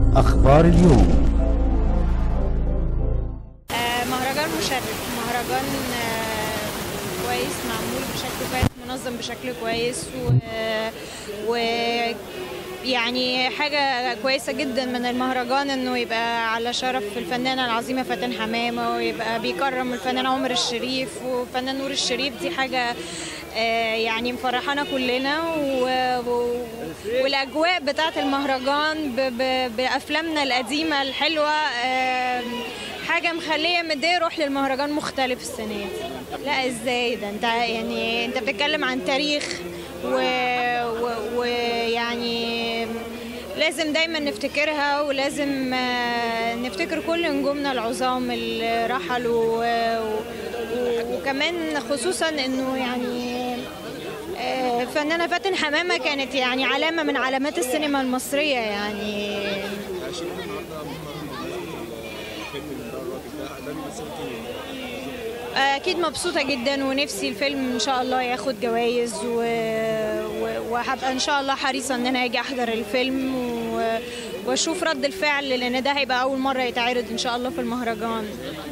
أخبار اليوم آه، مهرجان مشرف مهرجان آه، كويس معمول بشكل كويس منظم بشكل كويس و, و يعني حاجة كويسة جدا من المهرجان انه يبقى على شرف الفنانة العظيمة فاتن حمامة ويبقى بيكرم الفنان عمر الشريف وفنان نور الشريف دي حاجة آه، يعني مفرحانا كلنا و... و... والاجواء بتاعت المهرجان ب... ب... بافلامنا القديمة الحلوة آه، حاجة مخلية مدية روح للمهرجان مختلف السنة دي لا ازاي ده انت يعني انت بتتكلم عن تاريخ ويعني و... و... ويعني لازم دايما نفتكرها ولازم آه، نفتكر كل نجومنا العظام اللي رحلوا و... و... وكمان خصوصا انه يعني آه، فنانة فاتن حمامة كانت يعني علامة من علامات السينما المصرية يعني اكيد مبسوطه جدا ونفسي الفيلم ان شاء الله ياخد جوائز و... و... وهبقى ان شاء الله حريصه ان انا اجي احضر الفيلم و... واشوف رد الفعل لان ده هيبقى اول مره يتعرض ان شاء الله في المهرجان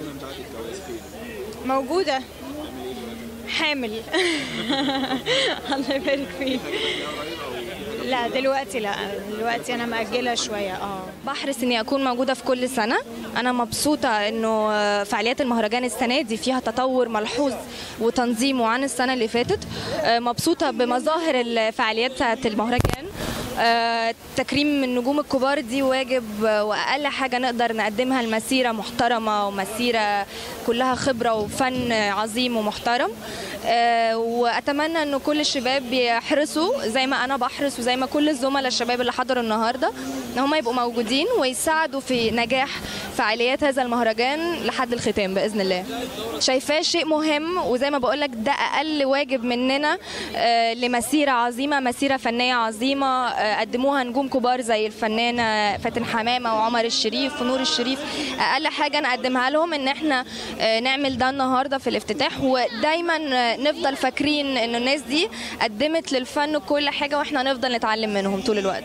موجوده حامل الله يبارك فيك لا دلوقتي لا دلوقتي انا مأجله شويه اه بحرص اني اكون موجوده في كل سنه انا مبسوطه انه فعاليات المهرجان السنه دي فيها تطور ملحوظ وتنظيمه عن السنه اللي فاتت مبسوطه بمظاهر الفعاليات بتاعت المهرجان آه، تكريم النجوم الكبار دي واجب آه، واقل حاجه نقدر نقدمها لمسيره محترمه ومسيره كلها خبره وفن عظيم ومحترم آه، واتمنى ان كل الشباب يحرصوا زي ما انا بحرص وزي ما كل الزملاء الشباب اللي حضروا النهارده ان هم يبقوا موجودين ويساعدوا في نجاح فعاليات هذا المهرجان لحد الختام باذن الله شايفاه شيء مهم وزي ما بقول لك ده اقل واجب مننا آه، لمسيره عظيمه مسيره فنيه عظيمه آه، قدموها نجوم كبار زي الفنانه فاتن حمامه وعمر الشريف ونور الشريف اقل حاجه نقدمها لهم ان احنا آه، نعمل ده النهارده في الافتتاح ودايما آه، نفضل فاكرين ان الناس دي قدمت للفن كل حاجه واحنا نفضل نتعلم منهم طول الوقت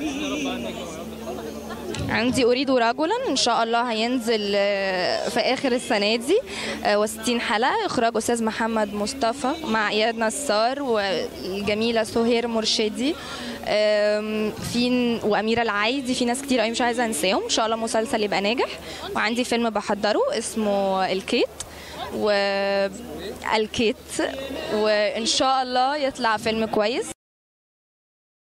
عندي أريد رجلا إن شاء الله هينزل آه، في آخر السنة دي آه، و60 حلقة إخراج أستاذ محمد مصطفى مع إياد نصار والجميلة سهير مرشدي آم، في وأميرة العايدي في ناس كتير قوي مش عايزة أنساهم إن شاء الله مسلسل يبقى ناجح وعندي فيلم بحضره اسمه الكيت والكيت وإن شاء الله يطلع فيلم كويس